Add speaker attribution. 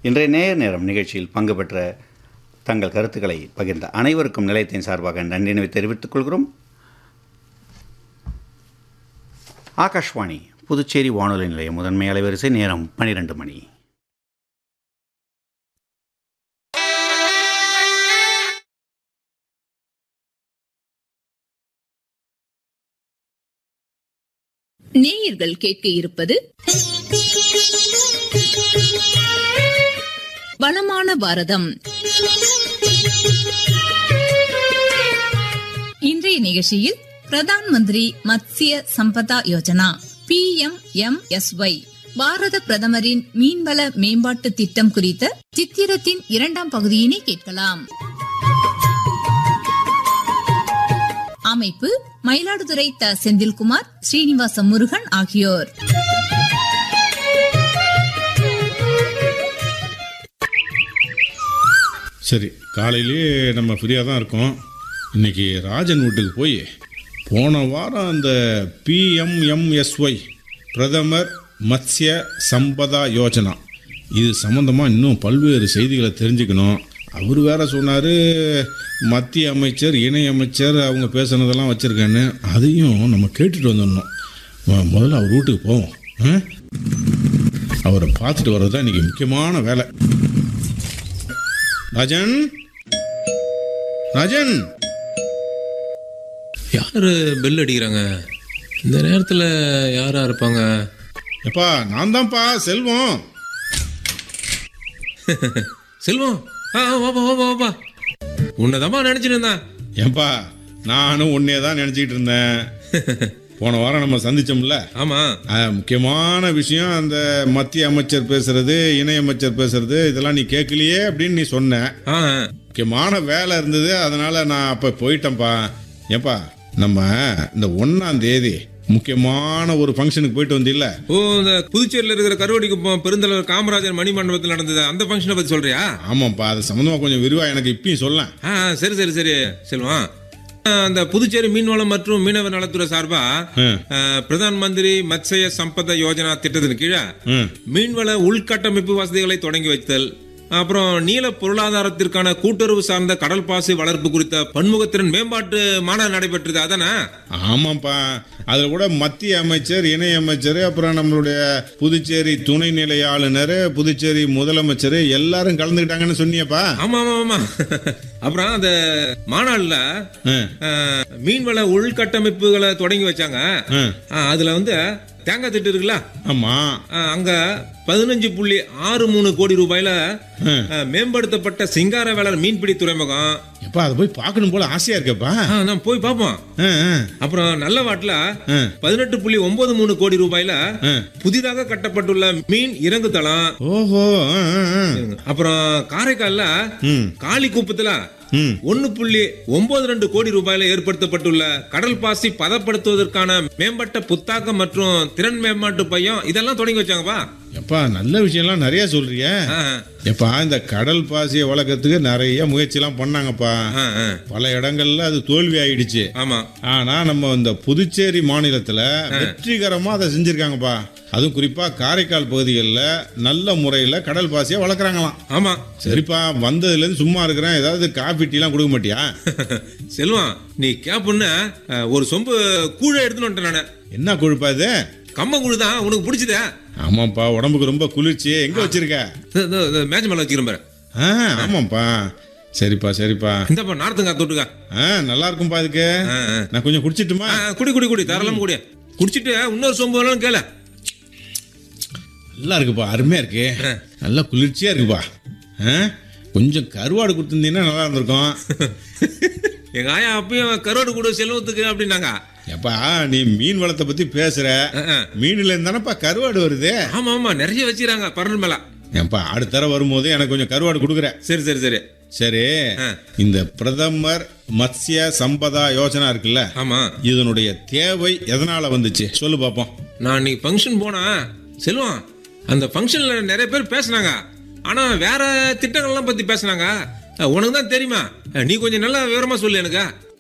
Speaker 1: இன்றைய நேர் நேரம் நிகழ்ச்சியில் பங்கு பெற்ற தங்கள் கருத்துக்களை பகிர்ந்த அனைவருக்கும் நிலையத்தின் சார்பாக நன்றினை தெரிவித்துக் கொள்கிறோம் ஆகாஷ்வாணி புதுச்சேரி வானொலி நிலைய முதன்மை அலைவரிசை நேரம் பனிரெண்டு மணி
Speaker 2: நேயர்கள் கேட்க இருப்பது வளமான பாரதம் இன்றைய நிகழ்ச்சியில் Pradhan Mantri Matsya Sampada Yojana P M M S Y பாரத பிரதமரின் மீன்வள மேம்பாட்டு திட்டம் குறித்த சித்திரத்தின் இரண்டாம் பகுதியினை கேட்கலாம் அமைப்பு மயிலாடுதுறை த செந்தில்குமார் ஸ்ரீனிவாச முருகன் ஆகியோர்
Speaker 3: சரி காலையிலே நம்ம ஃப்ரீயாக தான் இருக்கோம் இன்னைக்கு ராஜன் வீட்டுக்கு போய் போன வாரம் அந்த பிஎம்எம்எஸ்ஒய் பிரதமர் மத்ஸ்ய சம்பதா யோஜனா இது சம்மந்தமாக இன்னும் பல்வேறு செய்திகளை தெரிஞ்சுக்கணும் அவர் வேற சொன்னார் மத்திய அமைச்சர் இணை அமைச்சர் அவங்க பேசுனதெல்லாம் வச்சுருக்கேன்னு அதையும் நம்ம கேட்டுட்டு வந்துடணும் மொ- முதல்ல அவர் வீட்டுக்கு போவோம் ஆ? அவரை பார்த்துட்டு வர்றது தான் இன்றைக்கி முக்கியமான வேலை ராஜன் ராஜன்
Speaker 4: யாரு பெல் அடிக்கிறாங்க இந்த நேரத்தில் யாரா இருப்பாங்க
Speaker 3: எப்பா நான் தான்ப்பா செல்வம்
Speaker 4: செல்வம் ஆ ஆ, வாப்பா வாப்பா வாப்பா உன்னதாம்மா நினைச்சிட்டு இருந்தேன்
Speaker 3: ஏன்பா நானும் உன்னே தான் நினச்சிக்கிட்டு இருந்தேன் போன வாரம் நம்ம சந்திச்சோம்ல
Speaker 4: ஆமா
Speaker 3: அஹ், முக்கியமான விஷயம் அந்த மத்திய அமைச்சர் பேசுறது இணை அமைச்சர் பேசுறது இதெல்லாம் நீ கேட்கலையே அப்படின்னு நீ சொன்ன
Speaker 4: ஆ ஆ.
Speaker 3: முக்கியமான வேலை இருந்தது அதனால நான் அப்போ போயிட்டேன்ப்பா ஏப்பா நம்ம இந்த ஒன்றாம் தேதி முக்கியமான ஒரு ஃபங்க்ஷனுக்கு போயிட்டு வந்தில்ல
Speaker 4: ஓ இந்த புதுச்சேரியில் இருக்கிற கருவடி குப்பம் பெருந்தலைவர் காமராஜர் மணி மண்டபத்தில் நடந்தது அந்த ஃபங்க்ஷனை பத்தி சொல்றியா
Speaker 3: ஆமாப்பா அது சம்மந்தமாக கொஞ்சம் விரிவா எனக்கு இப்பயும் சொல்லேன்
Speaker 4: ஆ ஆ, சரி சரி சரி செல்வம் ஆ, அந்த புதுச்சேரி மீன்வளம் மற்றும் மீனவ நலத்துறை சார்பா
Speaker 3: ம்.
Speaker 4: ஆ, பிரதான் மந்திரி மத்ஸ்ய சம்பத யோஜனா திட்டத்தின் கீழே
Speaker 3: ம்
Speaker 4: மீன்வள உள்கட்டமைப்பு வசதிகளை தொடங்கி வைத்தல் அப்புறம் நீல பொருளாதாரத்திற்கான கூட்டுறவு சார்ந்த கடல் பாசி வளர்ப்பு குறித்த பன்முகத்திறன் மேம்பாட்டு மாநாடு நடைபெற்றது அதானே
Speaker 3: ஆமாப்பா அதில் கூட மத்திய அமைச்சர் இணை அமைச்சர் அப்புறம் நம்மளுடைய புதுச்சேரி துணைநிலை ஆளுநர் புதுச்சேரி முதலமைச்சர் எல்லாரும் கலந்துக்கிட்டாங்கன்னு சொன்னியப்பா
Speaker 4: ஆமா ஆமா ஆமா அப்புறம் அந்த மாநாடுல
Speaker 3: ஆ,
Speaker 4: அஹ், மீன்வள உள்கட்டமைப்புகளை தொடங்கி வச்சாங்க
Speaker 3: ஆ,
Speaker 4: அஹ், அதுல வந்து தேங்காய் திட்டு இருக்குல்ல
Speaker 3: ஆமா
Speaker 4: அஹ், அங்க பதினஞ்சு புள்ளி ஆறு மூணு கோடி ரூபாயில
Speaker 3: ஆ.
Speaker 4: அஹ், மேம்படுத்தப்பட்ட சிங்காரவேலர் மீன்பிடி துறைமுகம்
Speaker 3: எப்பா அதை போய் பார்க்கணும் போல ஆசையா இருக்கப்பா
Speaker 4: அஹ், நான் போய் பார்ப்போம்
Speaker 3: ஆ, ஆ,
Speaker 4: அப்புறம் நல்லவாட்டுல
Speaker 3: ஆ.
Speaker 4: பதினெட்டு புள்ளி ஒன்பது மூணு கோடி ரூபாயில
Speaker 3: ஆ.
Speaker 4: புதிதாக கட்டப்பட்டுள்ள மீன் இறங்கு தளம்
Speaker 3: ஓஹோ ஆ, ஆ, ஆ.
Speaker 4: அப்புறம் காரைக்கால்ல
Speaker 3: ம்
Speaker 4: காளி குப்பத்துல
Speaker 3: ம்
Speaker 4: ஒன்னு புள்ளி ஒன்பது ரெண்டு கோடி ரூபாயில ஏற்படுத்தப்பட்டுள்ள கடல் பாசி பதப்படுத்துவதற்கான மேம்பட்ட புத்தாக்கம் மற்றும் திறன் மேம்பாட்டு பையம் இதெல்லாம் தொடங்கி வச்சாங்கப்பா
Speaker 3: எப்பா நல்ல விஷயம்லாம் நிறைய சொல்றிய
Speaker 4: ஆ,
Speaker 3: எப்பா இந்த கடல் பாசியை வளர்க்கறதுக்கு நிறைய முயற்சிலாம் பண்ணாங்கப்பா
Speaker 4: ஆ, ஆ.
Speaker 3: பல இடங்கள்ல அது தோல்வி ஆயிடுச்சு
Speaker 4: ஆமா
Speaker 3: ஆனா நம்ம இந்த புதுச்சேரி மாநிலத்துல வெற்றிகரமா அதை செஞ்சிருக்காங்கப்பா அதுவும் குறிப்பா காரைக்கால் பகுதிகளில் நல்ல முறையில கடல் பாசியை வளர்க்குறாங்களாம்
Speaker 4: ஆமா
Speaker 3: சரிப்பா வந்ததுல இருந்து சும்மா இருக்கிறேன் ஏதாவது காஃபி டீலாம் கொடுக்க மாட்டியா
Speaker 4: செல்வம் நீ கேப்புன்னு அஹ், ஒரு சொம்பு கூழ எடுத்துன்னு வந்துட்டேன் நானு
Speaker 3: என்ன கொழுப்பா இது
Speaker 4: கம்மங்கூழு தான் உனக்கு பிடிச்சதே
Speaker 3: ஆமாப்பா உடம்புக்கு ரொம்ப குளிர்ச்சி எங்க வச்சிருக்க
Speaker 4: மேட்ச் மேல வச்சுக்கிறேன் பாரு
Speaker 3: ஆ ஆமாப்பா சரிப்பா சரிப்பா
Speaker 4: இந்தப்பா நார்த்தங்கா தொட்டுக்க
Speaker 3: ஆ நல்லா இருக்கும்பா இதுக்கு
Speaker 4: ஆ, ஆ.
Speaker 3: நான் கொஞ்சம் குடிச்சிட்டுமா
Speaker 4: ஆ, குடி குடி குடி தாராளமா குடி குடிச்சிட்டு இன்னொரு சொம்பு வேணாலும் கேள
Speaker 3: நல்லா இருக்குப்பா அருமையா இருக்கு நல்லா குளிர்ச்சியா இருக்குப்பா ஆ? கொஞ்சம் கருவாடு கொடுத்துருந்தீங்கன்னா நல்லா இருந்திருக்கும்
Speaker 4: எங்க ஆயா அப்பயும் கருவாடு கூட செல்வத்துக்கு அப்படின்னாங்க
Speaker 3: எப்பா நீ மீன் வளத்தை பத்தி பேசுற
Speaker 4: ஆ, ஆ.
Speaker 3: மீன்ல இருந்தானப்பா கருவாடு வருது
Speaker 4: ஆமா ஆமா நிறைய வச்சிருக்காங்க பரல் மேல
Speaker 3: ஏப்பா அடுத்த தடவை வரும்போது எனக்கு கொஞ்சம் கருவாடு கொடுக்குற
Speaker 4: சரி சரி சரி
Speaker 3: சரி
Speaker 4: ஆ.
Speaker 3: இந்த பிரதமர் மத்ஸ்ய சம்பதா யோஜனா இருக்குல்ல
Speaker 4: ஆமா
Speaker 3: இதனுடைய தேவை எதனால வந்துச்சு சொல்லு பாப்போம்
Speaker 4: நான் இன்னைக்கு ஃபங்க்ஷன் போனேன் செல்வம் அந்த ஃபங்க்ஷன்ல நிறைய பேர் பேசுனாங்க ஆனா வேற திட்டங்கள்லாம் பத்தி பேசுனாங்க அஹ், உனக்கு தான் தெரியுமா அஹ், நீ கொஞ்சம் நல்லா விவரமா சொல்லு எனக்கு